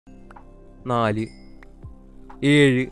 നാല് ഏഴ്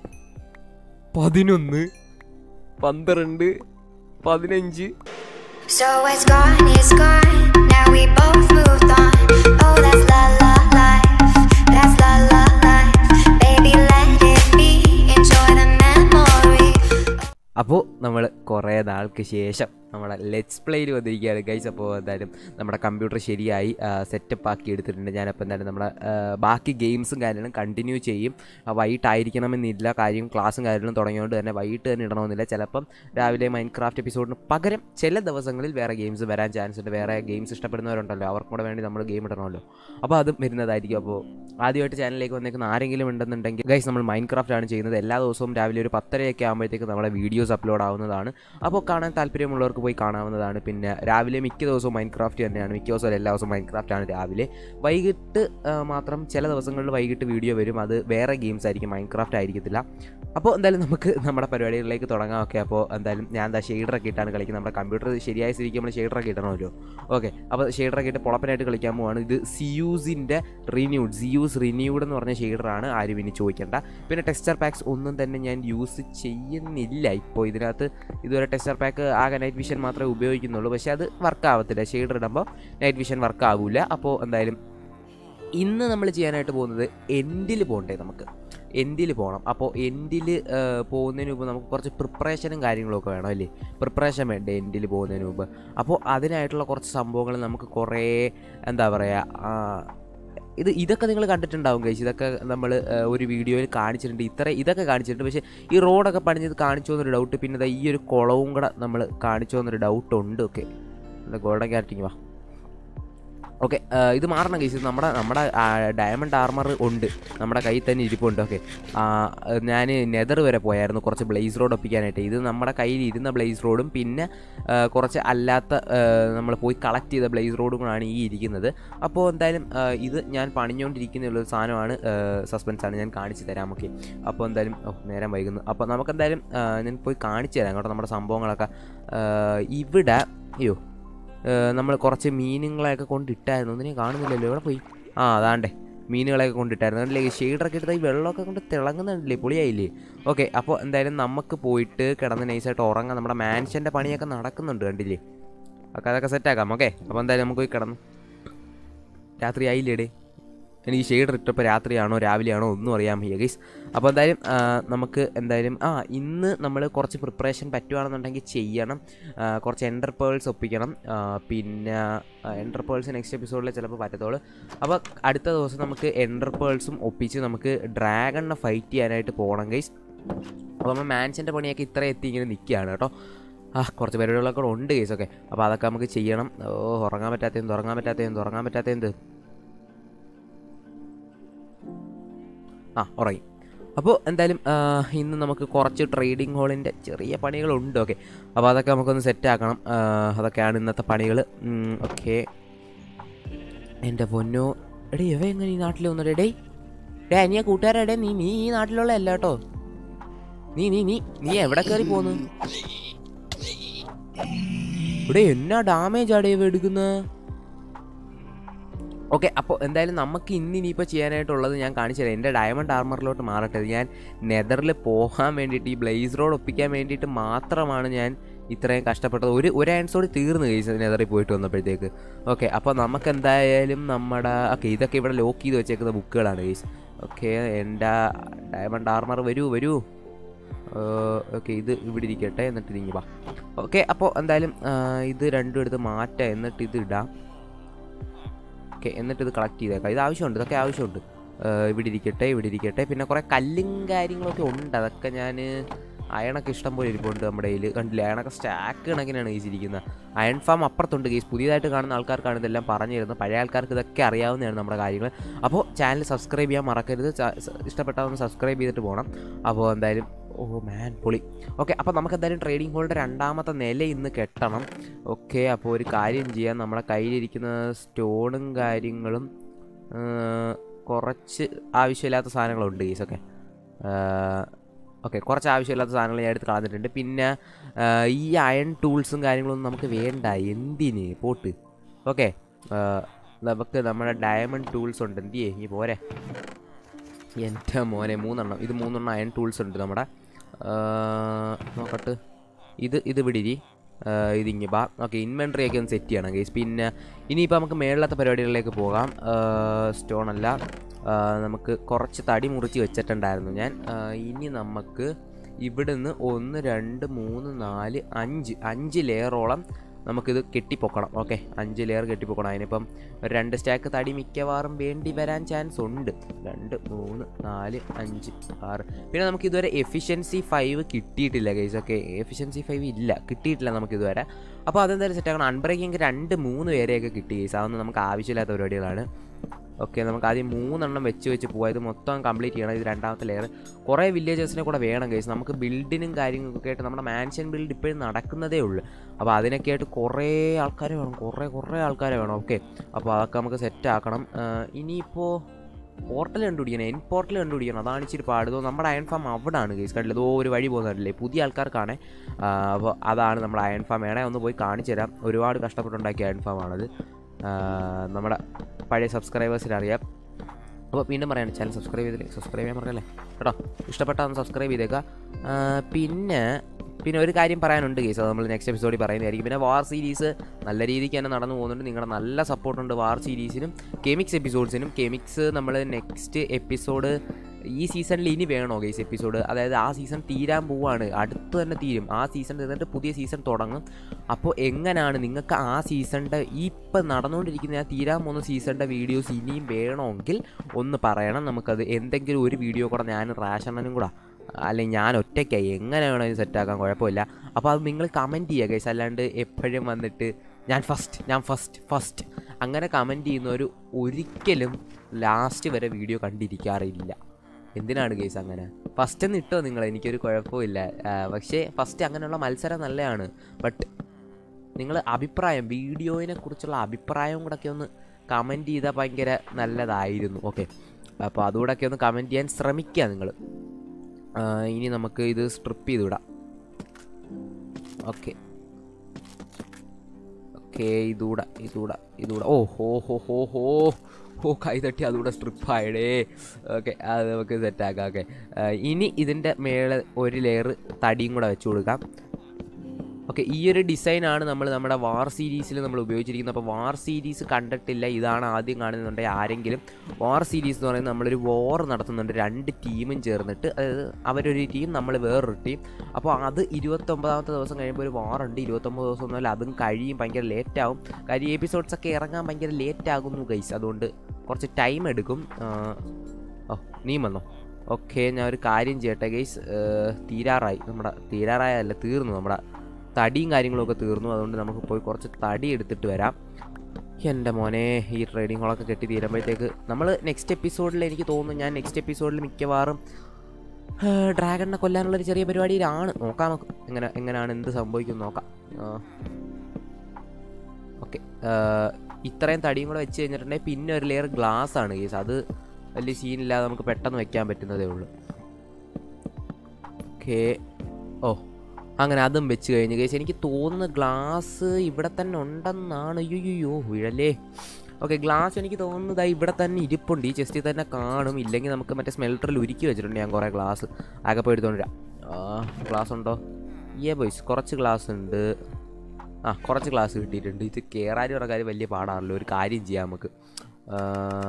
പതിനൊന്ന് പന്ത്രണ്ട് പതിനഞ്ച് So it's gone, it's gone. Now we both moved on. Oh, that's la la life. That's la la life. Baby, let it be. Enjoy the memory. അപ്പോൾ നമ്മൾ കുറേ നാൾക്ക് ശേഷം നമ്മുടെ ലെറ്റ്സ് പ്ലേയിൽ വന്നിരിക്കുകയാണ് ഗൈസ് അപ്പോൾ എന്തായാലും നമ്മുടെ കമ്പ്യൂട്ടർ ശരിയായി സെറ്റപ്പ് ആക്കി എടുത്തിട്ടുണ്ട് ഞാനപ്പോൾ എന്തായാലും നമ്മുടെ ആ, ബാക്കി ഗെയിംസും കാര്യങ്ങളും കണ്ടിന്യൂ ചെയ്യും ആ, വൈകിട്ടായിരിക്കണമെന്നില്ല കാര്യം ക്ലാസ്സും കാര്യങ്ങളും തുടങ്ങിയതുകൊണ്ട് തന്നെ വൈകിട്ട് തന്നെ ഇടണമെന്നില്ല ചിലപ്പം രാവിലെ മൈൻഡ് ക്രാഫ്റ്റ് എപ്പിസോഡിന് പകരം ചില ദിവസങ്ങളിൽ വേറെ ഗെയിംസ് വരാൻ ചാൻസ് ഉണ്ട് വേറെ ഗെയിംസ് ഇഷ്ടപ്പെടുന്നവരുണ്ടല്ലോ അവർക്കും കൂടെ വേണ്ടി നമ്മൾ ഗെയിം ഇടണമല്ലോ അപ്പോൾ അതും വരുന്നതായിരിക്കും അപ്പോൾ ആദ്യമായിട്ട് ചാനലിലേക്ക് വന്നേക്കുന്ന ആരെങ്കിലും ഉണ്ടെന്നുണ്ടെങ്കിൽ ഗൈസ് നമ്മൾ മൈൻഡ് ക്രാഫ്റ്റ് ആണ് ചെയ്യുന്നത് എല്ലാ ദിവസവും രാവിലെ ഒരു പത്തരയൊക്കെ ആകുമ്പോഴത്തേക്ക് നമ്മുടെ വീഡിയോസ് അപ്ലോഡ് ആവുന്നതാണ് അപ്പോൾ കാണാൻ താല്പര്യമുള്ളവർക്ക് പോയി കാണാവുന്നതാണ് പിന്നെ രാവിലെ മിക്ക ദിവസവും മൈൻഡ് ക്രാഫ്റ്റ് തന്നെയാണ് മിക്ക ദിവസവും എല്ലാ ദിവസവും മൈൻഡ് ക്രാഫ്റ്റ് ആണ് രാവിലെ വൈകിട്ട് ആ, മാത്രം ചില ദിവസങ്ങളിൽ വൈകിട്ട് വീഡിയോ വരും അത് വേറെ ഗെയിംസ് ആയിരിക്കും മൈൻഡ് ക്രാഫ്റ്റ് ആയിരിക്കത്തില്ല അപ്പോൾ എന്തായാലും നമുക്ക് നമ്മുടെ പരിപാടികളിലേക്ക് തുടങ്ങാം ഓക്കെ അപ്പോൾ എന്തായാലും ഞാൻ എന്താ ഷെയ്ഡറൊക്കെ ഇട്ടാണ് കളിക്കുന്നത് നമ്മുടെ കമ്പ്യൂട്ടർ ശരിയായ സ്ഥിതിക്ക് നമ്മൾ ഷെയ്ഡറൊക്കെ ഇടണമല്ലോ ഓക്കെ അപ്പോൾ ഷെയ്ഡറൊക്കെ ഇട്ട് പൊളപ്പനായിട്ട് കളിക്കാൻ പോവാണ് ഇത് സിയൂസിൻ്റെ റിന്യൂഡ് സിയൂസ് റിന്യൂഡ് എന്ന് പറഞ്ഞ ഷെയ്ഡറാണ് ആരും ഇനി ചോദിക്കേണ്ട പിന്നെ ടെക്സ്ചർ പാക്സ് ഒന്നും തന്നെ ഞാൻ യൂസ് ചെയ്യുന്നില്ല ഇപ്പോൾ ഇതിനകത്ത് ഇതുവരെ ടെക്സ്ചർ പാക്ക് ആകെ നൈറ്റ് വിഷൻ മാത്രമേ ഉപയോഗിക്കുന്നുള്ളൂ പക്ഷേ അത് വർക്ക് ആവത്തില്ല ഷെയ്ഡർ ഇടുമ്പോൾ നൈറ്റ് വിഷൻ വർക്ക് ആവില്ല അപ്പോൾ എന്തായാലും ഇന്ന് നമ്മൾ ചെയ്യാനായിട്ട് പോകുന്നത് എൻഡിൽ പോകണ്ടേ നമുക്ക് എൻഡിൽ പോകണം അപ്പോൾ എൻഡിൽ പോകുന്നതിന് മുമ്പ് നമുക്ക് കുറച്ച് പ്രിപ്പറേഷനും കാര്യങ്ങളൊക്കെ വേണം അല്ലേ പ്രിപ്പറേഷൻ വേണ്ടേ എൻഡിൽ പോകുന്നതിന് മുമ്പ് അപ്പോൾ അതിനായിട്ടുള്ള കുറച്ച് സംഭവങ്ങൾ നമുക്ക് കുറേ എന്താ പറയുക ഇത് ഇതൊക്കെ നിങ്ങൾ കണ്ടിട്ടുണ്ടാവും കഴിച്ച് ഇതൊക്കെ നമ്മൾ ഒരു വീഡിയോയിൽ കാണിച്ചിട്ടുണ്ട് ഇത്ര ഇതൊക്കെ കാണിച്ചിട്ടുണ്ട് പക്ഷേ ഈ റോഡൊക്കെ പണിഞ്ഞത് കാണിച്ചോ എന്നൊരു ഡൗട്ട് പിന്നെ ദാ ഈ ഒരു കുളവും കൂടെ നമ്മൾ കാണിച്ചോ എന്നൊരു ഡൗട്ട് ഉണ്ട് ഓക്കെ ഗോൾഡൻ ക്യാരറ്റിങ് വാ ഓക്കെ ഇത് മാറണം കേസ് നമ്മുടെ നമ്മുടെ ഡയമണ്ട് ആർമർ ഉണ്ട് നമ്മുടെ കയ്യിൽ തന്നെ ഇരിപ്പുണ്ട് ഓക്കെ ഞാൻ നെതർ വരെ പോയായിരുന്നു കുറച്ച് ബ്ലേസ് റോഡ് ഒപ്പിക്കാനായിട്ട് ഇത് നമ്മുടെ കയ്യിൽ ഇരുന്ന ബ്ലേസ് റോഡും പിന്നെ ആ, കുറച്ച് അല്ലാത്ത നമ്മൾ പോയി കളക്ട് ചെയ്ത ബ്ലേസ് റോഡും കൂടാണ് ഈ ഇരിക്കുന്നത് അപ്പോൾ എന്തായാലും ആ, ഇത് ഞാൻ പണിഞ്ഞുകൊണ്ടിരിക്കുന്ന ഒരു സാധനമാണ് സസ്പെൻസ് ആണ് ഞാൻ കാണിച്ചു തരാം ഓക്കെ അപ്പോൾ എന്തായാലും ഓ നേരം വൈകുന്നു അപ്പോൾ നമുക്കെന്തായാലും ആ, ഞാൻ പോയി കാണിച്ചു തരാം കേട്ടോ നമ്മുടെ സംഭവങ്ങളൊക്കെ ആ, ഇവിടെ അയ്യോ നമ്മൾ കുറച്ച് മീനുകളെയൊക്കെ കൊണ്ടിട്ടായിരുന്നു ഒന്നിനെ കാണുന്നില്ലല്ലോ എവിടെ പോയി ആ അതാണ്ടേ മീനുകളെയൊക്കെ കൊണ്ടിട്ടായിരുന്നു കണ്ടില്ലേ ഷെയ്ഡറൊക്കെ എടുത്താൽ ഈ വെള്ളമൊക്കെ കൊണ്ട് തിളങ്ങുന്നുണ്ടല്ലേ പൊളിയായില്ലേ ഓക്കെ അപ്പോൾ എന്തായാലും നമുക്ക് പോയിട്ട് കിടന്ന് നൈസായിട്ട് ഉറങ്ങാം നമ്മുടെ മാൻഷൻ്റെ പണിയൊക്കെ നടക്കുന്നുണ്ട് കണ്ടില്ലേ ഒക്കെ അതൊക്കെ സെറ്റാക്കാം ഓക്കെ അപ്പോൾ എന്തായാലും നമുക്ക് പോയി കിടന്നു രാത്രി ആയില്ലേടേ എനിക്ക് ഷെയ്ഡ് ഇട്ടപ്പോൾ രാത്രിയാണോ രാവിലെയാണോ ഒന്നും അറിയാൻ വയ്യ ഗൈസ് അപ്പോൾ എന്തായാലും ആ, നമുക്ക് എന്തായാലും ആ ഇന്ന് നമ്മൾ കുറച്ച് പ്രിപ്പറേഷൻ പറ്റുവാണെന്നുണ്ടെങ്കിൽ ചെയ്യണം ആ, കുറച്ച് എൻ്റർ പേൾസ് ഒപ്പിക്കണം ആ, പിന്നെ എൻ്റർ പേൾസ് നെക്സ്റ്റ് എപ്പിസോഡിൽ ചിലപ്പോൾ പറ്റത്തുള്ളൂ അപ്പോൾ അടുത്ത ദിവസം നമുക്ക് എൻ്റർ പേൾസും ഒപ്പിച്ച് നമുക്ക് ഡ്രാഗണിനെ ഫൈറ്റ് ചെയ്യാനായിട്ട് പോകണം ഗൈസ് അപ്പോൾ നമ്മൾ മാൻഷൻ്റെ പണിയൊക്കെ ഇത്ര എത്തി ഇങ്ങനെ നിൽക്കുകയാണ് കേട്ടോ ആ കുറച്ച് പരിപാടികളൊക്കെ കൂടെ ഉണ്ട് കേസൊക്കെ അപ്പോൾ അതൊക്കെ നമുക്ക് ചെയ്യണം ഓ ഉറങ്ങാൻ പറ്റാത്തതെന്ത് ഉറങ്ങാൻ പറ്റാത്തതെന്ത് ഉറങ്ങാൻ പറ്റാത്തതെന്ത് ആ ഉറങ്ങി അപ്പോൾ എന്തായാലും ആ, ഇന്ന് നമുക്ക് കുറച്ച് ട്രേഡിംഗ് ഹോളിൻ്റെ ചെറിയ പണികളുണ്ട് ഓക്കെ അപ്പോൾ അതൊക്കെ നമുക്കൊന്ന് സെറ്റ് ആക്കണം ആ, അതൊക്കെയാണ് ഇന്നത്തെ പണികൾ ഓക്കെ എൻ്റെ പൊന്നോ എടേ ഇവ എങ്ങനെ ഈ നാട്ടിൽ വന്നിട്ട് ഡേ ഡേ അനിയ കൂട്ടുകാരെടേ നീ നീ ഈ നാട്ടിലുള്ള അല്ല കേട്ടോ നീ നീ നീ നീ എവിടെ കയറി പോന്നു ഇവിടെ എന്നാ ഡാമേജ് ആടേ ഇവ എടുക്കുന്നത് ഓക്കെ അപ്പോൾ എന്തായാലും നമുക്ക് ഇന്ന് ഇനിയിപ്പോൾ ചെയ്യാനായിട്ടുള്ളത് ഞാൻ കാണിച്ചു തരാം എൻ്റെ ഡയമണ്ട് ആർമറിലോട്ട് മാറട്ടെ ഇത് ഞാൻ നെതറിൽ പോകാൻ വേണ്ടിയിട്ട് ഈ ബ്ലേസ് റോഡ് ഒപ്പിക്കാൻ വേണ്ടിയിട്ട് മാത്രമാണ് ഞാൻ ഇത്രയും കഷ്ടപ്പെട്ടത് ഒരു ഒരു ആൻസോട് തീർന്നു കഴിച്ചു നെതറിൽ പോയിട്ട് വന്നപ്പോഴത്തേക്ക് ഓക്കെ അപ്പോൾ നമുക്ക് എന്തായാലും നമ്മുടെ ഓക്കെ ഇതൊക്കെ ഇവിടെ ലോക്ക് ചെയ്ത് വെച്ചേക്കുന്ന ബുക്കുകളാണ് ഗൈസ് ഓക്കെ എൻ്റെ ഡയമണ്ട് ആർമർ വരൂ വരൂ ഓക്കെ ഇത് ഇവിടെ ഇരിക്കട്ടെ എന്നിട്ട് ഇരിങ്ങി വാ ഓക്കെ അപ്പോൾ എന്തായാലും ആ, ഇത് രണ്ടും എടുത്ത് മാറ്റാം എന്നിട്ട് ഇത് ഇടാം ഓക്കെ എന്നിട്ട് ഇത് കളക്ട് ചെയ്തേക്കാം ഇത് ആവശ്യമുണ്ട് ഇതൊക്കെ ആവശ്യമുണ്ട് ഏഹ് ഇവിടെ ഇരിക്കട്ടെ ഇവിടെ ഇരിക്കട്ടെ പിന്നെ കുറേ കല്ലും കാര്യങ്ങളൊക്കെ ഉണ്ട് അതൊക്കെ ഞാൻ അയണൊക്കെ ഇഷ്ടം പോലെ ഇരിപ്പുണ്ട് നമ്മുടെ കയ്യിൽ കണ്ടില്ലേ അയണൊക്കെ സ്റ്റാക്ക് കണക്കിനാണ് ഗീസിരിക്കുന്നത് അയൺ ഫാം അപ്പുറത്തുണ്ട് ഗീസ് പുതിയതായിട്ട് കാണുന്ന ആൾക്കാർക്കാണ് ഇതെല്ലാം പറഞ്ഞു തരുന്നത് പഴയ ആൾക്കാർക്ക് ഇതൊക്കെ അറിയാവുന്നതാണ് നമ്മുടെ കാര്യങ്ങൾ അപ്പോൾ ചാനൽ സബ്സ്ക്രൈബ് ചെയ്യാൻ മറക്കരുത് ചാ- സ- ഇഷ്ടപ്പെട്ടാൽ ഒന്ന് സബ്സ്ക്രൈബ് ചെയ്തിട്ട് പോകണം അപ്പോൾ എന്തായാലും ഓ മാൻ പൊളി ഓക്കെ അപ്പോൾ നമുക്ക് എന്തായാലും ട്രേഡിംഗ് ഹോളിൻ്റെ രണ്ടാമത്തെ നില ഇന്ന് കെട്ടണം ഓക്കെ അപ്പോൾ ഒരു കാര്യം ചെയ്യാം നമ്മുടെ കയ്യിലിരിക്കുന്ന സ്റ്റോണും കാര്യങ്ങളും ആ, കുറച്ച് ആവശ്യമില്ലാത്ത സാധനങ്ങളുണ്ട് ഗീസൊക്കെ ഓക്കെ കുറച്ച് ആവശ്യമില്ലാത്ത സാധനങ്ങൾ ഞാൻ എടുത്ത് കളഞ്ഞിട്ടുണ്ട് പിന്നെ ആ, ഈ അയൺ ടൂൾസും കാര്യങ്ങളൊന്നും നമുക്ക് വേണ്ട എന്തിന് പോട്ട് ഓക്കെ നമുക്ക് നമ്മുടെ ഡയമണ്ട് ടൂൾസ് ഉണ്ട് എന്തിയേ ഈ പോരെ എൻ്റെ മോനെ മൂന്നെണ്ണം ഇത് മൂന്നെണ്ണം അയൺ ടൂൾസ് ഉണ്ട് നമ്മുടെ ആ, നോക്കട്ടെ ഇത് ഇത് വിടിരി ഇതിങ്ങി ബാ ഓക്കെ ഇൻവെൻട്രി ഒക്കെ ഒന്ന് സെറ്റ് ചെയ്യണം ഗൈസ് പിന്നെ ഇനിയിപ്പോൾ നമുക്ക് മേളിലത്തെ പരിപാടികളിലേക്ക് പോകാം സ്റ്റോൺ അല്ല ആ, നമുക്ക് കുറച്ച് തടി മുറിച്ച് വെച്ചിട്ടുണ്ടായിരുന്നു ഞാൻ ആ, ഇനി നമുക്ക് ഇവിടുന്ന് ഒന്ന് രണ്ട് മൂന്ന് നാല് അഞ്ച് അഞ്ച് ലെയറോളം നമുക്കിത് കെട്ടിപ്പൊക്കണം ഓക്കെ അഞ്ച് ലെയർ കെട്ടിപ്പൊക്കണം അതിനിപ്പം ഒരു രണ്ട് സ്റ്റാക്ക് തടി മിക്കവാറും വേണ്ടി വരാൻ ചാൻസ് ഉണ്ട് രണ്ട് മൂന്ന് നാല് അഞ്ച് ആറ് പിന്നെ നമുക്ക് ഇതുവരെ എഫിഷ്യൻസി ഫൈവ് കിട്ടിയിട്ടില്ല ഗൈസ് ഓക്കെ എഫിഷ്യൻസി ഫൈവ് ഇല്ല കിട്ടിയിട്ടില്ല നമുക്ക് ഇതുവരെ അപ്പോൾ അതെന്തായാലും സെറ്റ് ആക്കണം അൺബ്രേക്കിംഗ് രണ്ട് മൂന്ന് പേരെയൊക്കെ കിട്ടി ഗൈസ് അതൊന്നും നമുക്ക് ആവശ്യമില്ലാത്ത പരിപാടികളാണ് ഓക്കെ നമുക്ക് ആദ്യം മൂന്നെണ്ണം വെച്ച് വെച്ച് പോകാം ഇത് മൊത്തം കംപ്ലീറ്റ് ചെയ്യണം ഇത് രണ്ടാമത്തെ ലെയർ കുറേ വില്ലേജേഴ്സിനെ കൂടെ വേണം കേസ് നമുക്ക് ബിൽഡിനും കാര്യങ്ങളൊക്കെ ആയിട്ട് നമ്മുടെ മാൻഷൻ ബിൽഡ് ഇപ്പോഴും നടക്കുന്നതേ ഉള്ളൂ അപ്പോൾ അതിനൊക്കെ ആയിട്ട് കുറേ ആൾക്കാരെ വേണം കുറേ കുറേ ആൾക്കാരെ വേണം ഓക്കെ അപ്പോൾ അതൊക്കെ നമുക്ക് സെറ്റ് ആക്കണം ഇനിയിപ്പോൾ പോർട്ടൽ കണ്ടുപിടിക്കണം എൻ പോർട്ടൽ കണ്ടുപിടിക്കണം അതാണ് ഇച്ചിരി പാട് ഇതോ നമ്മുടെ അയൺ ഫാം അവിടാണ് കേസ് കണ്ടില്ല ഇതോ ഒരു വഴി പോകുന്നുണ്ടല്ലേ പുതിയ ആൾക്കാർക്കാണ് അപ്പോൾ അതാണ് നമ്മുടെ അയൺ ഫാം വേണേ ഒന്ന് പോയി കാണിച്ചു തരാം ഒരുപാട് കഷ്ടപ്പെട്ടുണ്ടാക്കിയ അയൺ ഫാം ആണത് ആ, നമ്മുടെ പഴയ സബ്സ്ക്രൈബേഴ്സിന് അറിയാം അപ്പോൾ വീണ്ടും പറയാണ് ചാനൽ സബ്സ്ക്രൈബ് ചെയ്തില്ലേ സബ്സ്ക്രൈബ് ചെയ്യാൻ പറയല്ലേ കേട്ടോ ഇഷ്ടപ്പെട്ടാൽ ഒന്ന് സബ്സ്ക്രൈബ് ചെയ്തേക്കുക ആ, പിന്നെ പിന്നെ ഒരു കാര്യം പറയാനുണ്ട് കേസ് അത് നമ്മൾ നെക്സ്റ്റ് എപ്പിസോഡിൽ പറയുന്നതായിരിക്കും പിന്നെ വാർ സീരീസ് നല്ല രീതിക്ക് തന്നെ നടന്നു പോകുന്നുണ്ട് നിങ്ങളുടെ നല്ല സപ്പോർട്ടുണ്ട് വാർ സീരീസിനും കെമിക്സ് എപ്പിസോഡ്സിനും കെമിക്സ് നമ്മൾ നെക്സ്റ്റ് എപ്പിസോഡ് ഈ സീസണിൽ ഇനി വേണോ ഗൈസ് എപ്പിസോഡ് അതായത് ആ സീസൺ തീരാൻ പോവാണ് അടുത്ത് തന്നെ തീരും ആ സീസൺ തീർന്നിട്ട് പുതിയ സീസൺ തുടങ്ങും അപ്പോൾ എങ്ങനെയാണ് നിങ്ങൾക്ക് ആ സീസണിൻ്റെ ഈ ഇപ്പം നടന്നുകൊണ്ടിരിക്കുന്ന ആ തീരാൻ പോകുന്ന സീസണിൻ്റെ വീഡിയോസ് ഇനിയും വേണമെങ്കിൽ ഒന്ന് പറയണം നമുക്കത് എന്തെങ്കിലും ഒരു വീഡിയോ കൂടെ ഞാൻ റാഷണ്ണനും കൂടെ അല്ലെങ്കിൽ ഞാൻ ഒറ്റയ്ക്കായി എങ്ങനെ വേണമെങ്കിലും സെറ്റാക്കാൻ കുഴപ്പമില്ല അപ്പോൾ അത് നിങ്ങൾ കമൻറ്റ് ചെയ്യുക ഗൈസ് അല്ലാണ്ട് എപ്പോഴും വന്നിട്ട് ഞാൻ ഫസ്റ്റ് ഞാൻ ഫസ്റ്റ് ഫസ്റ്റ് അങ്ങനെ കമൻറ്റ് ചെയ്യുന്നവർ ഒരിക്കലും ലാസ്റ്റ് വരെ വീഡിയോ കണ്ടിരിക്കാറില്ല എന്തിനാണ് കേസ് അങ്ങനെ ഫസ്റ്റ് എന്ന് ഇട്ടോ നിങ്ങൾ എനിക്കൊരു കുഴപ്പമില്ല ആ, പക്ഷേ ഫസ്റ്റ് അങ്ങനെയുള്ള മത്സരം നല്ലതാണ് ബട്ട് നിങ്ങൾ അഭിപ്രായം വീഡിയോയിനെ കുറിച്ചുള്ള അഭിപ്രായം കൂടെ ഒക്കെ ഒന്ന് കമൻറ്റ് ചെയ്താൽ ഭയങ്കര നല്ലതായിരുന്നു ഓക്കെ അപ്പോൾ അതുകൂടെ ഒന്ന് കമൻറ്റ് ചെയ്യാൻ ശ്രമിക്കുക നിങ്ങൾ ഇനി നമുക്ക് ഇത് സ്ട്രിപ്പ് ചെയ്ത് വിടാം ഓക്കെ ഓക്കെ ഇതൂടെ ഇതൂടെ ഇതൂടെ ഓ ഹോ ഹോ ഹോ ഹോ ഓ കൈ തട്ടി അതുകൂടെ സ്ട്രിപ്പായടേ ഓക്കെ അത് നമുക്ക് സെറ്റാക്കാം ഓക്കെ ഇനി ഇതിൻ്റെ മേലെ ഒരു ലെയർ തടിയും കൂടെ വെച്ച് കൊടുക്കാം ഓക്കെ ഈ ഒരു ഡിസൈനാണ് നമ്മൾ നമ്മുടെ വാർ സീരീസിൽ നമ്മൾ ഉപയോഗിച്ചിരിക്കുന്നത് അപ്പോൾ വാർ സീരീസ് കണ്ടിട്ടില്ല ഇതാണ് ആദ്യം കാണുന്നുണ്ടെങ്കിൽ ആരെങ്കിലും വാർ സീരീസ് എന്ന് പറയുന്നത് നമ്മളൊരു വാർ നടത്തുന്നുണ്ട് രണ്ട് ടീമും ചേർന്നിട്ട് അതായത് അവരൊരു ടീം നമ്മൾ വേറൊരു ടീം അപ്പോൾ അത് ഇരുപത്തൊമ്പതാമത്തെ ദിവസം കഴിയുമ്പോൾ ഒരു വാറുണ്ട് ഇരുപത്തൊമ്പത് ദിവസം ഒന്നുമല്ല അതും കഴിയും ഭയങ്കര ലേറ്റ് ആവും കാര്യം എപ്പിസോഡ്സ് ഒക്കെ ഇറങ്ങാൻ ഭയങ്കര ലേറ്റ് ആകുന്നു ഗൈസ് അതുകൊണ്ട് കുറച്ച് ടൈം എടുക്കും ആ, ഓ നീ വന്നോ ഓക്കെ ഞാൻ ഒരു കാര്യം ചെയ്യട്ടെ ഗൈസ് തീരാറായി നമ്മുടെ തീരാറായല്ല തീർന്നു നമ്മുടെ തടിയും കാര്യങ്ങളും ഒക്കെ തീർന്നു അതുകൊണ്ട് നമുക്ക് പോയി കുറച്ച് തടി എടുത്തിട്ട് വരാം എൻ്റെ മോനെ ഈ ട്രേഡിംഗ് ഹോളൊക്കെ കെട്ടി തീരുമ്പോഴത്തേക്ക് നമ്മൾ നെക്സ്റ്റ് എപ്പിസോഡിൽ എനിക്ക് തോന്നുന്നു ഞാൻ നെക്സ്റ്റ് എപ്പിസോഡിൽ മിക്കവാറും ഡ്രാഗണിനെ കൊല്ലാനുള്ളൊരു ചെറിയ പരിപാടിയിലാണ് നോക്കാം നമുക്ക് എങ്ങനെ എങ്ങനെയാണ് എന്ത് സംഭവിക്കും നോക്കാം ഓക്കെ ഇത്രയും തടിയും കൂടെ വെച്ച് കഴിഞ്ഞിട്ടുണ്ടെങ്കിൽ പിന്നെ ഒരു ലെയർ ഗ്ലാസ് ആണ് കേസ് അത് വലിയ സീനില്ലാതെ നമുക്ക് പെട്ടെന്ന് വെക്കാൻ പറ്റുന്നതേ ഉള്ളൂ ഓക്കെ ഓ അങ്ങനെ അതും വെച്ച് കഴിഞ്ഞ് കേസ് എനിക്ക് തോന്നുന്നു ഗ്ലാസ് ഇവിടെ തന്നെ ഉണ്ടെന്നാണ് അയ്യോ വീഴല്ലേ ഓക്കെ ഗ്ലാസ് എനിക്ക് തോന്നുന്നത് ഇവിടെ തന്നെ ഇരിപ്പുണ്ട് ഈ ചെസ്റ്റിൽ തന്നെ കാണും ഇല്ലെങ്കിൽ നമുക്ക് മറ്റേ സ്മെൽറ്ററിൽ ഉരുക്കി വെച്ചിട്ടുണ്ട് ഞാൻ കുറേ ഗ്ലാസ് ആകെ പോയി എടുത്തോണ്ട് വരാം ആ ഗ്ലാസ് ഉണ്ടോ ഏ ബോയ്സ് കുറച്ച് ഗ്ലാസ് ഉണ്ട് ആ കുറച്ച് ഗ്ലാസ് കിട്ടിയിട്ടുണ്ട് ഇത് കയറാനും പറഞ്ഞ കാര്യം വലിയ പാടാണല്ലോ ഒരു കാര്യം ചെയ്യാം നമുക്ക് ആ,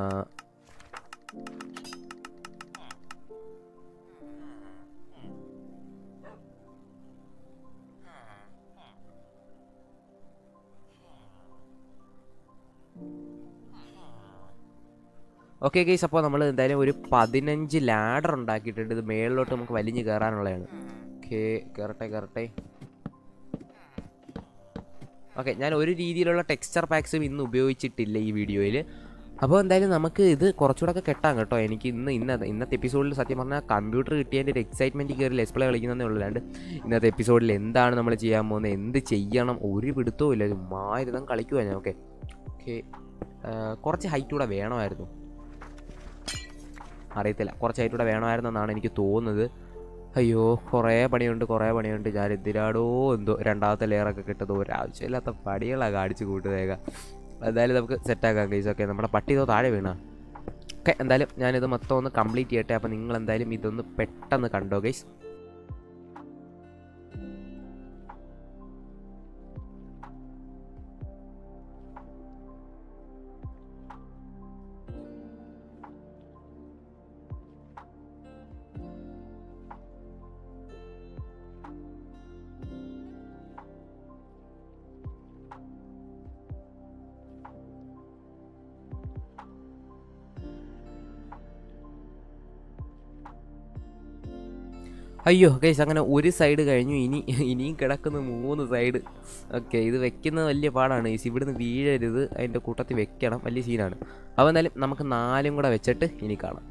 ഓക്കെ ഗൈസ് അപ്പോൾ നമ്മൾ എന്തായാലും ഒരു പതിനഞ്ച് ലാഡർ ഉണ്ടാക്കിയിട്ടുണ്ട് ഇത് മേളിലോട്ട് നമുക്ക് വലിഞ്ഞ് കയറാനുള്ളതാണ് ഓക്കെ കയറട്ടെ കയറട്ടെ ഓക്കെ ഞാൻ ഒരു രീതിയിലുള്ള ടെക്സ്ചർ പാക്സും ഇന്ന് ഉപയോഗിച്ചിട്ടില്ല ഈ വീഡിയോയിൽ അപ്പോൾ എന്തായാലും നമുക്ക് ഇത് കുറച്ചുകൂടെ ഒക്കെ കെട്ടാം കേട്ടോ എനിക്ക് ഇന്ന് ഇന്ന ഇന്നത്തെ എപ്പിസോഡിൽ സത്യം പറഞ്ഞാൽ കമ്പ്യൂട്ടർ കിട്ടിയതിൻ്റെ ഒരു എക്സൈറ്റ്മെൻറ്റ് കയറി ലെസ് പ്ലേ കളിക്കുന്നതേ ഉള്ളൂ ഇന്നത്തെ എപ്പിസോഡിൽ എന്താണ് നമ്മൾ ചെയ്യാൻ പോകുന്നത് എന്ത് ചെയ്യണം ഒരു പിടുത്തവും ഇല്ല ചുമ്മായിരുന്നും കളിക്കുവാ ഞാൻ ഓക്കെ ഓക്കെ കുറച്ച് ഹൈറ്റ് കൂടെ വേണമായിരുന്നു അറിയത്തില്ല കുറച്ച് ഹൈറ്റ് കൂടെ വേണമായിരുന്നെന്നാണ് എനിക്ക് തോന്നുന്നത് അയ്യോ കുറേ പണിയുണ്ട് കുറേ പണിയുണ്ട് ഞാൻ എന്തിനാടോ എന്തോ രണ്ടാമത്തെ ലെയറൊക്കെ കിട്ടത് ഒരാവശ്യമില്ലാത്ത പണികളാണ് കാണിച്ച് കൂട്ടുന്നേക്ക എന്തായാലും നമുക്ക് സെറ്റാക്കാം കേസ് ഓക്കെ നമ്മുടെ പട്ടി ഇതോ താഴെ വീണ ഓക്കെ എന്തായാലും ഞാനിത് മൊത്തം ഒന്ന് കംപ്ലീറ്റ് ചെയ്യട്ടെ അപ്പോൾ നിങ്ങൾ എന്തായാലും ഇതൊന്ന് പെട്ടെന്ന് കണ്ടോ ഗൈസ് അയ്യോ ഗൈസ് അങ്ങനെ ഒരു സൈഡ് കഴിഞ്ഞു ഇനി ഇനിയും കിടക്കുന്ന മൂന്ന് സൈഡ് ഓക്കെ ഇത് വെക്കുന്നത് വലിയ പാടാണ് ഗൈസ് ഇവിടുന്ന് വീഴരുത് അതിൻ്റെ കൂട്ടത്തിൽ വെക്കണം വലിയ സീനാണ് അപ്പോൾ എന്തായാലും നമുക്ക് നാലും കൂടെ വെച്ചിട്ട് ഇനി കാണാം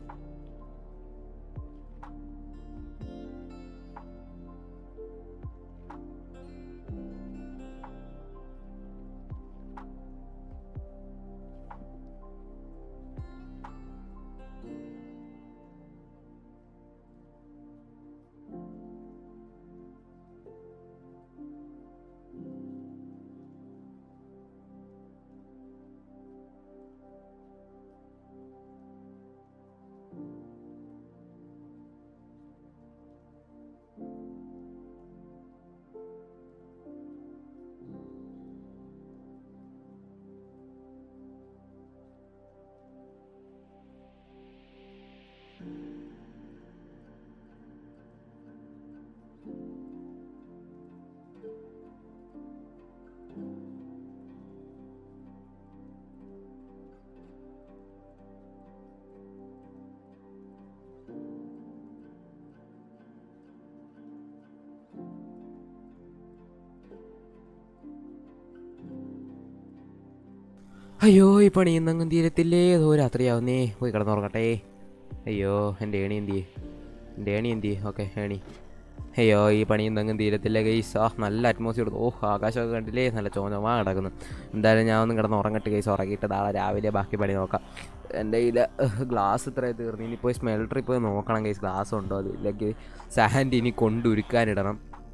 അയ്യോ ഈ പണി ഇന്നങ്ങും തീരത്തില്ലേ ഏതോ രാത്രിയാവുന്നേ പോയി കിടന്നുറങ്ങട്ടെ അയ്യോ എൻ്റെ ഏണി എന്തിയേ എൻ്റെ ഏണി എന്തിയേ ഓക്കെ ഏണി അയ്യോ ഈ പണി ഇന്നങ്ങും തീരത്തില്ല ഗൈസ് ആ നല്ല അറ്റ്മോസ്ഫിയർ ഓ ആകാശമൊക്കെ കണ്ടില്ലേ നല്ല ചോനമാ കിടക്കുന്നു എന്തായാലും ഞാൻ ഒന്ന് കിടന്ന് ഉറങ്ങട്ടെ ഗൈസ് ഉറങ്ങിയിട്ട് നാളെ രാവിലെ ബാക്കി പണി നോക്കാം എൻ്റെ കയ്യിൽ ഗ്ലാസ് ഇത്രയും തീർന്നു ഇനി പോയി സ്മെൽട്ടറിൽ പോയി നോക്കണം ഗൈസ് ഗ്ലാസ് ഉണ്ടോ അത് ഇല്ലെങ്കിൽ സാൻഡ് ഇനി കൊണ്ടുരുക്കാനിടണം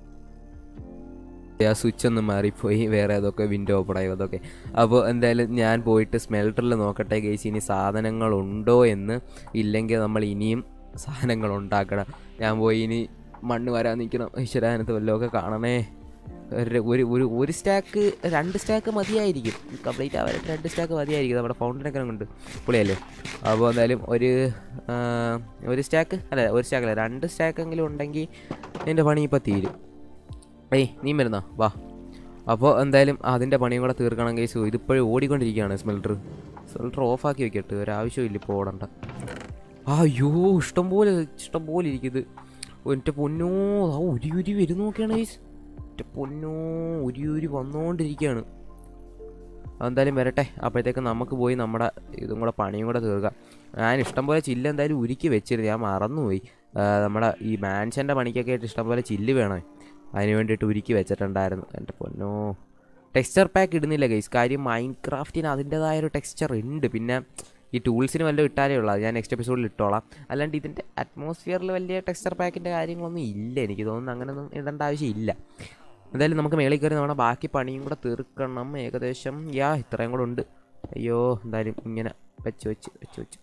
ആ സ്വിച്ച് ഒന്ന് മാറിപ്പോയി വേറെ അതൊക്കെ വിൻഡോ ഓപ്പൺ ആയി അതൊക്കെ അപ്പോൾ എന്തായാലും ഞാൻ പോയിട്ട് സ്മെൽട്ടറിൽ നോക്കട്ടെ ഗൈസ് ഇനി സാധനങ്ങളുണ്ടോ എന്ന് ഇല്ലെങ്കിൽ നമ്മൾ ഇനിയും സാധനങ്ങൾ ഉണ്ടാക്കണം ഞാൻ പോയി ഇനി മണ്ണ് വരാൻ നിൽക്കണം ഈശ്വരാനത്ത് വല്ലതൊക്കെ കാണണേ ഒരു ഒരു ഒരു ഒരു സ്റ്റാക്ക് രണ്ട് സ്റ്റാക്ക് മതിയായിരിക്കും കംപ്ലീറ്റ് ആവാൻ രണ്ട് സ്റ്റാക്ക് മതിയായിരിക്കും നമ്മുടെ ഫൗണ്ടനൊക്കെ ഉണ്ട് പുള്ളിയല്ലേ അപ്പോൾ എന്തായാലും ഒരു ആ, ഒരു സ്റ്റാക്ക് അല്ല ഒരു സ്റ്റാക്ക് അല്ല രണ്ട് സ്റ്റാക്കെങ്കിലും ഉണ്ടെങ്കിൽ എൻ്റെ പണി ഇപ്പോൾ തീരും ഏയ് നീ വരുന്നോ വാ അപ്പോൾ എന്തായാലും അതിൻ്റെ പണിയും കൂടെ തീർക്കണം കേസ് ഇതിപ്പോഴും ഓടിക്കൊണ്ടിരിക്കുകയാണ് സ്മെൽട്ടർ സ്മെൽട്ടർ ഓഫാക്കി വെക്കട്ടെ ഒരാവശ്യമില്ല ഇപ്പോൾ ഓടണ്ട ആ അയ്യോ ഇഷ്ടം പോലെ ഇഷ്ടം പോലെ ഇരിക്കുന്നത് എൻ്റെ പൊന്നോ ആ ഉരി ഉരി വരും നോക്കിയാണ് കേസ് എൻ്റെ പൊന്നോ ഉരി ഉരി വന്നുകൊണ്ടിരിക്കുകയാണ് എന്തായാലും വരട്ടെ അപ്പോഴത്തേക്ക് നമുക്ക് പോയി നമ്മുടെ ഇതും കൂടെ പണിയും കൂടെ തീർക്കാം ഞാൻ ഇഷ്ടംപോലെ ചില്ല് എന്തായാലും ഉരുക്കി വെച്ചിരുന്നു ഞാൻ മറന്നുപോയി ആ, നമ്മുടെ ഈ മാൻഷൻ്റെ പണിക്കൊക്കെ ആയിട്ട് ഇഷ്ടംപോലെ ചില്ല് വേണേ അതിന് വേണ്ടിയിട്ട് ഉരുക്കി വെച്ചിട്ടുണ്ടായിരുന്നു എൻ്റെ പൊന്നോ ടെക്സ്ചർ പാക്ക് ഇടുന്നില്ല ഗൈസ് കാര്യം മൈൻഡ് ക്രാഫ്റ്റിന് അതിൻ്റെതായ ഒരു ടെക്സ്ചർ ഉണ്ട് പിന്നെ ഈ ടൂൾസിന് വല്ലതും ഇട്ടാലേ ഉള്ളൂ അത് ഞാൻ നെക്സ്റ്റ് എപ്പിസോഡിൽ ഇട്ടോളാം അല്ലാണ്ട് ഇതിൻ്റെ അറ്റ്മോസ്ഫിയറിൽ വലിയ ടെക്സ്ചർ പാക്കിൻ്റെ കാര്യങ്ങളൊന്നും ഇല്ല എനിക്ക് തോന്നുന്നു അങ്ങനെയൊന്നും ഇടേണ്ട ആവശ്യമില്ല എന്തായാലും നമുക്ക് മേളിൽ കയറി നമ്മുടെ ബാക്കി പണിയും കൂടെ തീർക്കണം ഏകദേശം യാ ഇത്രയും കൂടെ ഉണ്ട് അയ്യോ എന്തായാലും ഇങ്ങനെ വെച്ച് വെച്ച് വെച്ച് വെച്ച്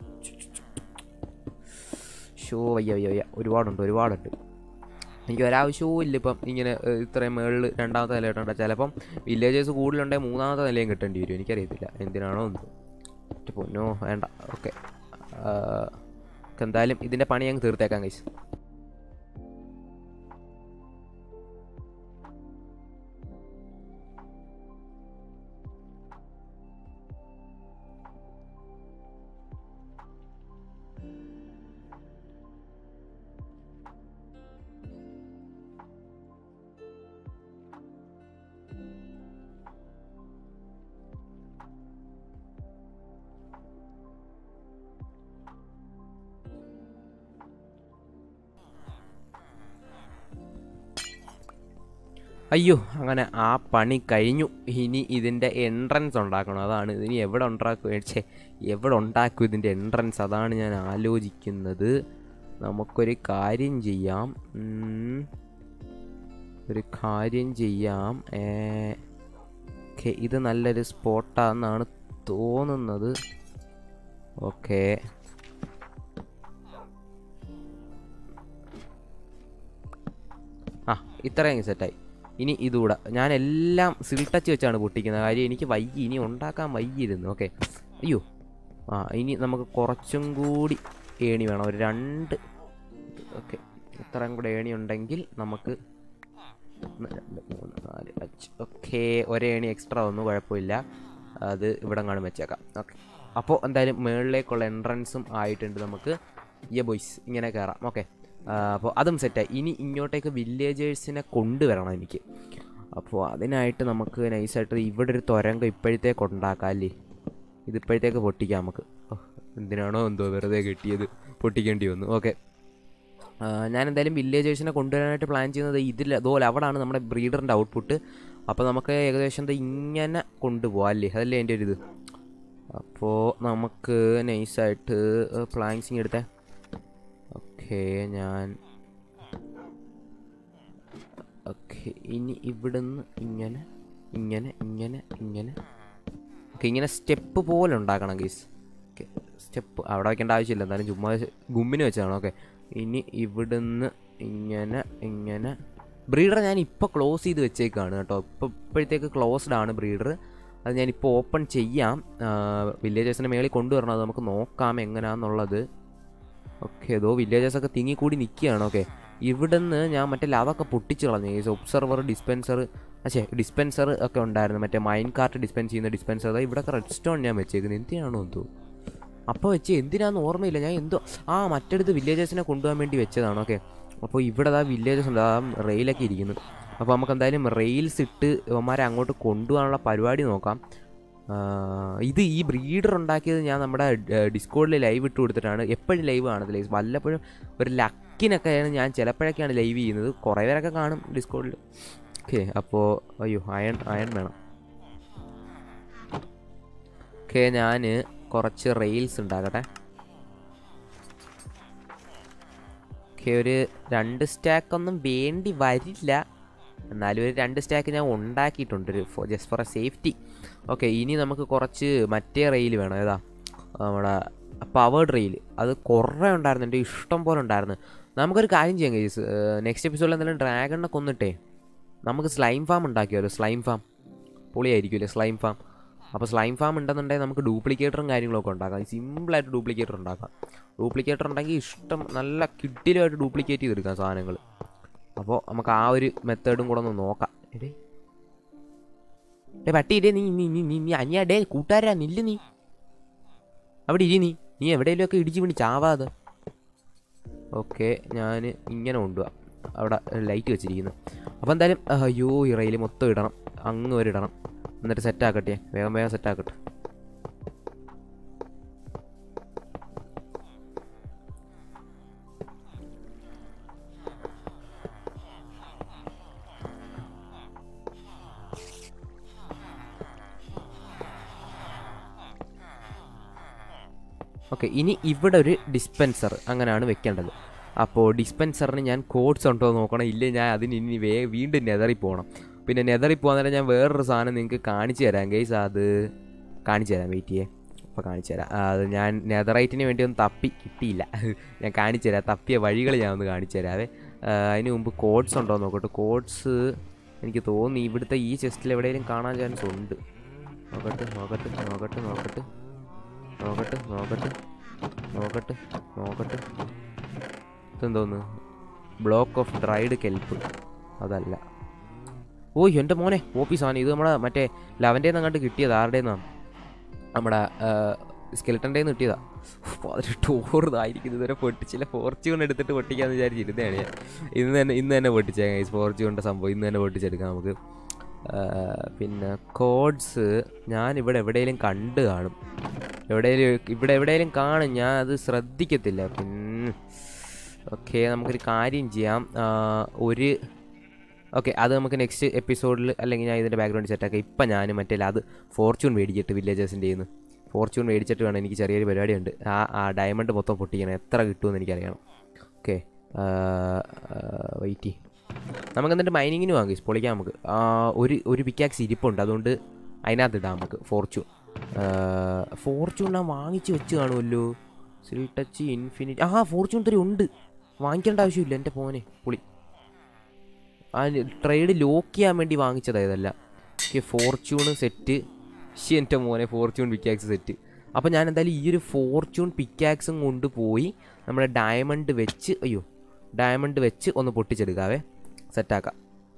ഷോ വയ്യ വയ്യ വയ്യ ഒരുപാടുണ്ട് ഒരുപാടുണ്ട് എനിക്ക് ഒരാവശ്യവും ഇല്ല ഇപ്പം ഇങ്ങനെ ഏഹ്, ഇത്രയും മേളിൽ രണ്ടാമത്തെ നില കിട്ടണ്ട ചിലപ്പം വില്ലേജേഴ്സ് കൂടുതലുണ്ടെങ്കിൽ മൂന്നാമത്തെ നിലയും കിട്ടേണ്ടി വരും എനിക്കറിയത്തില്ല എന്തിനാണോ എന്തോ ഒറ്റ പൊന്നോ വേണ്ട ഓക്കെ എന്തായാലും ഇതിൻ്റെ പണി ഞങ്ങൾ തീർത്തേക്കാം കഴിച്ചു അയ്യോ അങ്ങനെ ആ പണി കഴിഞ്ഞു ഇനി ഇതിൻ്റെ എൻട്രൻസ് ഉണ്ടാക്കണം അതാണ് ഇനി എവിടെ ഉണ്ടാക്കും ഛേ എവിടെ ഉണ്ടാക്കും ഇതിൻ്റെ എൻട്രൻസ് അതാണ് ഞാൻ ആലോചിക്കുന്നത് നമുക്കൊരു കാര്യം ചെയ്യാം ഉം, ഒരു കാര്യം ചെയ്യാം ഏ, ഓക്കെ ഇത് നല്ലൊരു സ്പോട്ടാണെന്നാണ് തോന്നുന്നത് ഓക്കെ ആ ഇത്രയും സെറ്റായി ഇനി ഇതുകൂടെ ഞാൻ എല്ലാം സിൽ ടച്ച് വെച്ചാണ് പൊട്ടിക്കുന്നത് കാര്യം എനിക്ക് വയ്യ ഇനി ഉണ്ടാക്കാൻ വയ്യിരുന്നു ഓക്കെ അയ്യോ ആ ഇനി നമുക്ക് കുറച്ചും കൂടി ഏണി വേണം ഒരു രണ്ട് ഓക്കെ ഇത്രയും കൂടെ ഏണി ഉണ്ടെങ്കിൽ നമുക്ക് ഒന്ന്, രണ്ട് മൂന്ന് നാല് അഞ്ച് ഓക്കെ ഒരേണി എക്സ്ട്രാ ഒന്നും കുഴപ്പമില്ല അത് ഇവിടെ കാണും വെച്ചേക്കാം ഓക്കെ അപ്പോൾ എന്തായാലും മുകളിലേക്കുള്ള എൻട്രൻസും ആയിട്ടുണ്ട് നമുക്ക് യ ബോയ്സ് ഇങ്ങനെ കയറാം ഓക്കെ അപ്പോൾ അതും സെറ്റായി ഇനി ഇങ്ങോട്ടേക്ക് വില്ലേജേഴ്സിനെ കൊണ്ടുവരണം എനിക്ക് അപ്പോൾ അതിനായിട്ട് നമുക്ക് നൈസായിട്ട് ഇവിടെ ഒരു തുരങ്കം ഇപ്പോഴത്തേക്ക് ഉണ്ടാക്കാം അല്ലേ ഇതിപ്പോഴത്തേക്ക് പൊട്ടിക്കാം നമുക്ക് ഓ, എന്തിനാണോ എന്തോ വെറുതെ കിട്ടിയത് പൊട്ടിക്കേണ്ടി വന്നു ഓക്കെ ഞാൻ എന്തായാലും വില്ലേജേഴ്സിനെ കൊണ്ടുവരാനായിട്ട് പ്ലാൻ ചെയ്യുന്നത് ഇതിൽ അതുപോലെ അവിടാണ് നമ്മുടെ ബ്രീഡറിൻ്റെ ഔട്ട്പുട്ട് അപ്പോൾ നമുക്ക് ഏകദേശം ദേ ഇങ്ങനെ കൊണ്ടുപോകാം അല്ലേ അതല്ലേ എൻ്റെ ഒരു ഇത് അപ്പോൾ നമുക്ക് നൈസായിട്ട് പ്ലാൻസിങ് എടുത്തേ ഓക്കെ ഞാൻ ഓക്കെ ഇനി ഇവിടുന്ന് ഇങ്ങനെ ഇങ്ങനെ ഇങ്ങനെ ഇങ്ങനെ ഓക്കെ ഇങ്ങനെ സ്റ്റെപ്പ് പോലെ ഉണ്ടാക്കണം ഗീസ് ഓക്കെ സ്റ്റെപ്പ് അവിടെ വയ്ക്കേണ്ട ആവശ്യമില്ല എന്തായാലും ചുമ്മാ ഗുമ്മിന് വെച്ചാണ് ഓക്കെ ഇനി ഇവിടുന്ന് ഇങ്ങനെ ഇങ്ങനെ ബ്രീഡർ ഞാൻ ഇപ്പോൾ ക്ലോസ് ചെയ്ത് വെച്ചേക്കാണ് കേട്ടോ ഇപ്പോൾ ഇപ്പോഴത്തേക്ക് ക്ലോസ്ഡ് ആണ് ബ്രീഡർ അത് ഞാനിപ്പോൾ ഓപ്പൺ ചെയ്യാം വില്ലേജേഴ്സിൻ്റെ മേളിൽ കൊണ്ടുവരണം അത് നമുക്ക് നോക്കാം എങ്ങനെയാണെന്നുള്ളത് ഓക്കെ ഏതോ വില്ലേജേഴ്സൊക്കെ തിങ്ങിക്കൂടി നിൽക്കുകയാണ് ഓക്കെ ഇവിടുന്ന് ഞാൻ മറ്റേ ലവൊക്കെ പൊട്ടിച്ച് കളഞ്ഞു ഈ ഒബ്സർവർ ഡിസ്പെൻസർ അച്ഛേ ഡിസ്പെൻസർ ഒക്കെ ഉണ്ടായിരുന്നു മറ്റേ മൈൻ കാർട്ട് ഡിസ്പെൻസ് ചെയ്യുന്ന ഡിസ്പെൻസർ അതായത് ഇവിടെയൊക്കെ റെഡ് സ്റ്റോൺ ഞാൻ വെച്ചേക്കുന്നത് എന്തിനാണോ എന്തോ അപ്പോൾ വെച്ച് എന്തിനാന്ന് ഓർമ്മയില്ല ഞാൻ എന്തോ ആ മറ്റടുത്ത് വില്ലേജേഴ്സിനെ കൊണ്ടുപോകാൻ വേണ്ടി വെച്ചതാണ് ഓക്കെ അപ്പോൾ ഇവിടെ ആ വില്ലേജസ് ഉണ്ട് ആ റെയിലൊക്കെ ഇരിക്കുന്നു അപ്പോൾ നമുക്ക് എന്തായാലും റെയിൽസ് ഇട്ട് ഇവന്മാരെ അങ്ങോട്ട് കൊണ്ടുപോകാനുള്ള പരിപാടി നോക്കാം ആ, ഇത് ഈ ബ്രീഡർ ഉണ്ടാക്കിയത് ഞാൻ നമ്മുടെ ഡിസ്കോഡിൽ ലൈവ് ഇട്ട് കൊടുത്തിട്ടാണ് എപ്പോഴും ലൈവ് കാണത്തില്ല ഈ വല്ലപ്പോഴും ഒരു ലക്കിനൊക്കെയാണ് ഞാൻ ചിലപ്പോഴൊക്കെയാണ് ലൈവ് ചെയ്യുന്നത് കുറേ പേരൊക്കെ കാണും ഡിസ്കോഡിൽ ഓക്കെ അപ്പോൾ അയ്യോ അയൺ അയൺ വേണം ഓക്കെ ഞാൻ കുറച്ച് റെയിൽസ് ഉണ്ടാക്കട്ടെ ഓക്കെ ഒരു രണ്ട് സ്റ്റാക്കൊന്നും വേണ്ടി വരില്ല എന്നാലും ഒരു രണ്ട് സ്റ്റാക്ക് ഞാൻ ഉണ്ടാക്കിയിട്ടുണ്ട് ഒരു just for a safety okay ഇനി നമുക്ക് കുറച്ച് മറ്റേ റെയിൽ വേണം ഏതാ നമ്മുടെ പവേർഡ് റെയിൽ അത് കുറേ ഉണ്ടായിരുന്നു എൻ്റെ ഇഷ്ടം പോലെ ഉണ്ടായിരുന്നു നമുക്കൊരു കാര്യം ചെയ്യാം കേസ് നെക്സ്റ്റ് എപ്പിസോഡിൽ എന്തെങ്കിലും ഡ്രാഗണിനെ കൊന്നിട്ടേ നമുക്ക് സ്ലൈം ഫാം ഉണ്ടാക്കിയാലോ സ്ലൈം ഫാം പൊളിയായിരിക്കുമല്ലേ സ്ലൈം ഫാം അപ്പോൾ സ്ലൈം ഫാം ഉണ്ടെന്നുണ്ടെങ്കിൽ നമുക്ക് ഡ്യൂപ്ലിക്കേറ്ററും കാര്യങ്ങളൊക്കെ ഉണ്ടാക്കാം സിമ്പിളായിട്ട് ഡ്യൂപ്ലിക്കേറ്റർ ഉണ്ടാക്കാം ഡ്യൂപ്ലിക്കേറ്റർ ഉണ്ടെങ്കിൽ ഇഷ്ടം നല്ല കിഡിലുമായിട്ട് ഡ്യൂപ്ലിക്കേറ്റ് ചെയ്തെടുക്കാം സാധനങ്ങൾ അപ്പോൾ നമുക്ക് ആ ഒരു മെത്തേഡും കൂടെ ഒന്ന് നോക്കാം എടേ ഏ പട്ടി ഇടേ നീ നീ നീ നീ നീ അനിയാ ഡേ കൂട്ടുകാരാ നില്ല് നീ അവിടെ ഇരി നീ നീ എവിടെയെങ്കിലുമൊക്കെ ഇടിച്ച് വീണ് ചാവാതെ ഓക്കെ ഞാൻ ഇങ്ങനെ കൊണ്ടുപോവാം അവിടെ ലൈറ്റ് വെച്ചിരിക്കുന്നു അപ്പോൾ എന്തായാലും അയ്യോ ഈ റെയിൽ മൊത്തം ഇടണം അങ്ങ് വരെ ഇടണം എന്നിട്ട് സെറ്റാക്കട്ടെ വേഗം വേഗം സെറ്റാക്കട്ടെ ഓക്കെ ഇനി ഇവിടെ ഒരു ഡിസ്പെൻസർ അങ്ങനെയാണ് വെക്കേണ്ടത് അപ്പോൾ ഡിസ്പെൻസറിന് ഞാൻ കോഡ്സ് ഉണ്ടോ എന്ന് നോക്കണം ഇല്ലേ ഞാൻ അതിന് ഇനി വേ വീണ്ടും നെതറിൽ പോകണം പിന്നെ നെതറിൽ പോകാൻ നേരം ഞാൻ വേറൊരു സാധനം നിങ്ങൾക്ക് കാണിച്ചു തരാം ഗൈസ് അത് കാണിച്ചു തരാം വെയിറ്റ് ചെയ്യേ അപ്പോൾ കാണിച്ചു തരാം ആ, അത് ഞാൻ നെതറൈറ്റിന് വേണ്ടി ഒന്ന് തപ്പി കിട്ടിയില്ല ഞാൻ കാണിച്ചു തരാം തപ്പിയ വഴികൾ ഞാൻ ഒന്ന് കാണിച്ചു തരാവേ ആ, അതിന് മുമ്പ് കോഡ്സ് ഉണ്ടോ എന്ന് നോക്കട്ടെ കോഡ്സ് എനിക്ക് തോന്നി ഇവിടുത്തെ ഈ ചെസ്റ്റിൽ എവിടെയെങ്കിലും കാണാൻ ചാൻസ് ഉണ്ട് നോക്കട്ടെ നോക്കട്ടെ നോക്കട്ടെ നോക്കട്ടെ നോക്കട്ടെ നോക്കട്ടെ നോക്കട്ടെ നോക്കട്ടെ ഇതെന്തോന്ന് ബ്ലോക്ക് ഓഫ് ഡ്രൈഡ് കെൽപ്പ് അതല്ല ഓ എൻ്റെ മോനെ ഓഫീസാണ് ഇത് നമ്മുടെ മറ്റേ ലെവൻ്റെ അങ്ങോട്ട് കിട്ടിയത് ആരുടെ നിന്നാണ് നമ്മുടെ സ്കെൽട്ടൻ്റെ നിന്ന് കിട്ടിയതാ ഉഫ്, അതൊരു ടൂർ ഇതായിരിക്കും ഇതുവരെ പൊട്ടിച്ചില്ല ഫോർച്യൂൺ എടുത്തിട്ട് പൊട്ടിക്കാന്ന് വിചാരിച്ചിരുന്നതാണ് ഞാൻ ഇന്ന് തന്നെ ഇന്ന് തന്നെ പൊട്ടിച്ചേക്കാം ഫോർച്യൂണിൻ്റെ സംഭവം ഇന്ന് തന്നെ പൊട്ടിച്ചെടുക്കാം നമുക്ക് ആ, പിന്നെ കോഡ്സ് ഞാൻ ഇവിടെ എവിടെയെങ്കിലും കണ്ട് കാണും എവിടെയെങ്കിലും ഇവിടെ എവിടെയെങ്കിലും കാണും ഞാൻ അത് ശ്രദ്ധിക്കത്തില്ല പിന്നെ ഓക്കെ നമുക്കൊരു കാര്യം ചെയ്യാം ആ, ഒരു ഓക്കെ അത് നമുക്ക് നെക്സ്റ്റ് എപ്പിസോഡിൽ അല്ലെങ്കിൽ ഞാൻ ഇതിൻ്റെ ബാക്ക്ഗ്രൗണ്ട് സെറ്റാക്കാം ഇപ്പം ഞാൻ മറ്റേ അത് ഫോർച്യൂൺ മേടിച്ചിട്ട് വില്ലേജേഴ്സിൻ്റെ നിന്ന് ഫോർച്യൂൺ മേടിച്ചിട്ട് വേണം എനിക്ക് ചെറിയൊരു പരിപാടിയുണ്ട് ആ ആ ഡയമണ്ട് മൊത്തം പൊട്ടിക്കണം എത്ര കിട്ടുമെന്ന് എനിക്കറിയണം ഓക്കെ വെയിറ്റ് നമുക്ക് എന്നിട്ട് മൈനിങ്ങിന് വാങ്ങി പൊളിക്കാം നമുക്ക് ആ, ഒരു ഒരു പിക്കാക്സ് ഇരിപ്പുണ്ട് അതുകൊണ്ട് അതിനകത്ത് ഇടാം നമുക്ക് ഫോർച്യൂൺ ഫോർച്യൂൺ ഞാൻ വാങ്ങിച്ച് വെച്ച് കാണുമല്ലോ സിൽ ടച്ച് ഇൻഫിനിറ്റി ആ ഫോർച്യൂൺ ത്രീ ഉണ്ട് വാങ്ങിക്കേണ്ട ആവശ്യമില്ല എൻ്റെ പോനെ പുളി ആ ട്രേഡ് ലോക്ക് ചെയ്യാൻ വേണ്ടി വാങ്ങിച്ചതായതല്ല ഓക്കെ ഫോർച്യൂൺ സെറ്റ് ശരി എൻ്റെ മോനെ ഫോർച്യൂൺ പിക്കാക്സ് സെറ്റ് അപ്പോൾ ഞാൻ എന്തായാലും ഈ ഒരു ഫോർച്യൂൺ പിക്കാക്സും കൊണ്ടുപോയി നമ്മുടെ ഡയമണ്ട് വെച്ച് അയ്യോ ഡയമണ്ട് വെച്ച് ഒന്ന് പൊട്ടിച്ചെടുക്കാവേ സെറ്റാക്കാം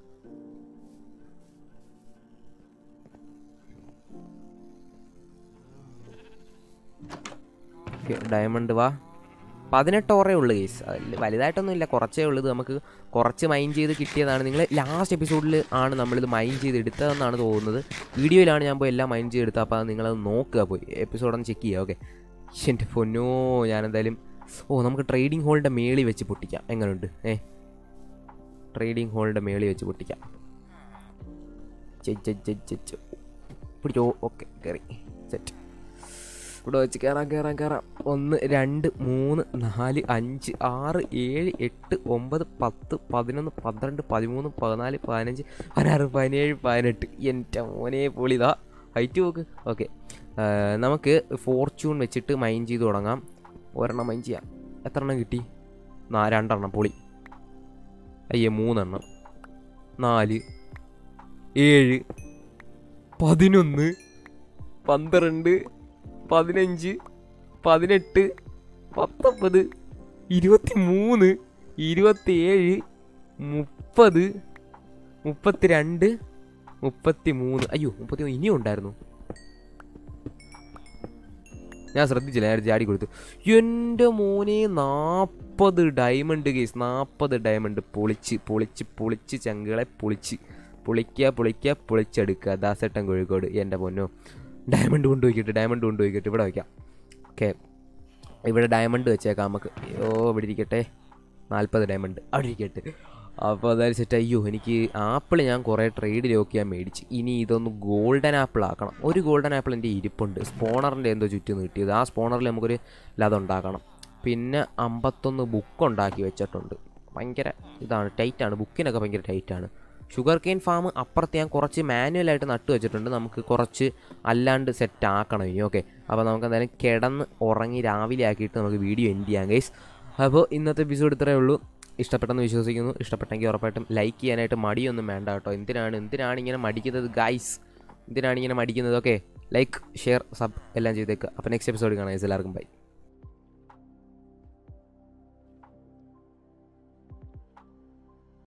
ഡയമണ്ട് വാ പതിനെട്ട് ഓറേ ഉള്ളു കേസ് അതിൽ വലുതായിട്ടൊന്നും ഇല്ല കുറച്ചേ ഉള്ളത് നമുക്ക് കുറച്ച് മൈൻഡ് ചെയ്ത് കിട്ടിയതാണ് നിങ്ങൾ ലാസ്റ്റ് എപ്പിസോഡിൽ ആണ് നമ്മളിത് മൈൻഡ് ചെയ്ത് എടുത്തതെന്നാണ് തോന്നുന്നത് വീഡിയോയിലാണ് ഞാൻ പോയി എല്ലാം മൈൻഡ് ചെയ്തെടുത്തത് അപ്പോൾ അത് നിങ്ങളത് നോക്കുക പോയി എപ്പിസോഡൊന്ന് ചെക്ക് ചെയ്യുക ഓക്കെ എൻ്റെ പൊന്നോ ഞാൻ എന്തായാലും ഓ നമുക്ക് ട്രേഡിംഗ് ഹോളിൻ്റെ മേളി വെച്ച് പൊട്ടിക്കാം എങ്ങനെയുണ്ട് ഏ ട്രേഡിംഗ് ഹോളിൻ്റെ മേളി വെച്ച് പൊട്ടിക്കാം ചെ- ചെ- ചെ- ചെ- ചെ. പിടിച്ചോ ഓക്കെ കയറി സെറ്റ് ഇവിടെ വെച്ച് കയറാം കയറാം കയറാം ഒന്ന് രണ്ട് മൂന്ന് നാല് അഞ്ച് ആറ് ഏഴ് എട്ട് ഒമ്പത് പത്ത് പതിനൊന്ന് പന്ത്രണ്ട് പതിമൂന്ന് പതിനാല് പതിനഞ്ച് പതിനാറ് പതിനേഴ് പതിനെട്ട് എൻ്റെ മോനെ പൊളിതാ ഹൈറ്റ് നോക്ക് ഓക്കെ നമുക്ക് ഫോർച്യൂൺ വെച്ചിട്ട് മൈൻ ചെയ്ത് തുടങ്ങാം ഒരെണ്ണം മൈൻ ചെയ്യാം എത്ര എണ്ണം കിട്ടി നാ രണ്ടെണ്ണം പൊളി അയ്യേ മൂന്നെണ്ണം നാല് ഏഴ് പതിനൊന്ന് പന്ത്രണ്ട് പതിനഞ്ച് പതിനെട്ട് പത്തൊമ്പത് ഇരുപത്തി മൂന്ന് ഇരുപത്തിയേഴ് മുപ്പത് മുപ്പത്തിരണ്ട് മുപ്പത്തി മൂന്ന് അയ്യോ മുപ്പത്തി മൂന്ന് ഇനിയും ഉണ്ടായിരുന്നു ഞാൻ ശ്രദ്ധിച്ചില്ല ഞാൻ ചാടി കൊടുത്തു എൻ്റെ മോനെ നാൽപ്പത് ഡയമണ്ട് കേസ് നാൽപ്പത് ഡയമണ്ട് പൊളിച്ച് പൊളിച്ച് പൊളിച്ച് ചങ്കുകളെ പൊളിച്ച് പൊളിക്കുക പൊളിക്കുക പൊളിച്ചെടുക്കുക ദാസേട്ടൻ കോഴിക്കോട് എൻ്റെ പൊന്നോ ഡയമണ്ട് കൊണ്ടുപോയിക്കിട്ട് ഡയമണ്ട് കൊണ്ടുപോയിക്കിട്ട് ഇവിടെ വയ്ക്കാം ഓക്കെ ഇവിടെ ഡയമണ്ട് വെച്ചേക്കാം നമുക്ക് അയ്യോ ഇവിടെ ഇരിക്കട്ടെ നാൽപ്പത് ഡയമണ്ട് അവിടെ ഇരിക്കട്ടെ അപ്പോൾ അതായത് സെറ്റ് അയ്യോ എനിക്ക് ആപ്പിൾ ഞാൻ കുറേ ട്രേഡ് ലോക്ക് ചെയ്യാൻ മേടിച്ച് ഇനി ഇതൊന്ന് ഗോൾഡൻ ആപ്പിൾ ആക്കണം ഒരു ഗോൾഡൻ ആപ്പിൾ എൻ്റെ ഇരിപ്പുണ്ട് സ്പോണറിൻ്റെ എന്തോ ചുറ്റും കിട്ടിയത് ആ സ്പോണറിൽ നമുക്കൊരു ലത ഉണ്ടാക്കണം പിന്നെ അമ്പത്തൊന്ന് ബുക്ക് ഉണ്ടാക്കി വെച്ചിട്ടുണ്ട് ഭയങ്കര ഇതാണ് ടൈറ്റാണ് ബുക്കിനൊക്കെ ഭയങ്കര ടൈറ്റാണ് ഷുഗർ കെയിൻ ഫാം അപ്പുറത്ത് ഞാൻ കുറച്ച് മാനുവലായിട്ട് നട്ടു വെച്ചിട്ടുണ്ട് നമുക്ക് കുറച്ച് അല്ലാണ്ട് സെറ്റ് ആക്കണം ഇനി ഓക്കെ അപ്പോൾ നമുക്ക് എന്തായാലും കിടന്ന് ഉറങ്ങി രാവിലെ ആക്കിയിട്ട് നമുക്ക് വീഡിയോ എൻഡ് ചെയ്യാം ഗൈസ് അപ്പോൾ ഇന്നത്തെ എപ്പിസോഡ് ഇത്രയേ ഉള്ളൂ ഇഷ്ടപ്പെട്ടെന്ന് വിശ്വസിക്കുന്നു ഇഷ്ടപ്പെട്ടെങ്കിൽ ഉറപ്പായിട്ടും ലൈക്ക് ചെയ്യാനായിട്ട് മടിയൊന്നും വേണ്ട കേട്ടോ എന്തിനാണ് എന്തിനാണ് ഇങ്ങനെ മടിക്കുന്നത് ഗൈസ് എന്തിനാണ് ഇങ്ങനെ മടിക്കുന്നത് ഓക്കെ ലൈക്ക് ഷെയർ സബ് എല്ലാം ചെയ്തേക്കുക അപ്പോൾ നെക്സ്റ്റ് എപ്പിസോഡ് കാണാം guys. എല്ലാവർക്കും ബൈ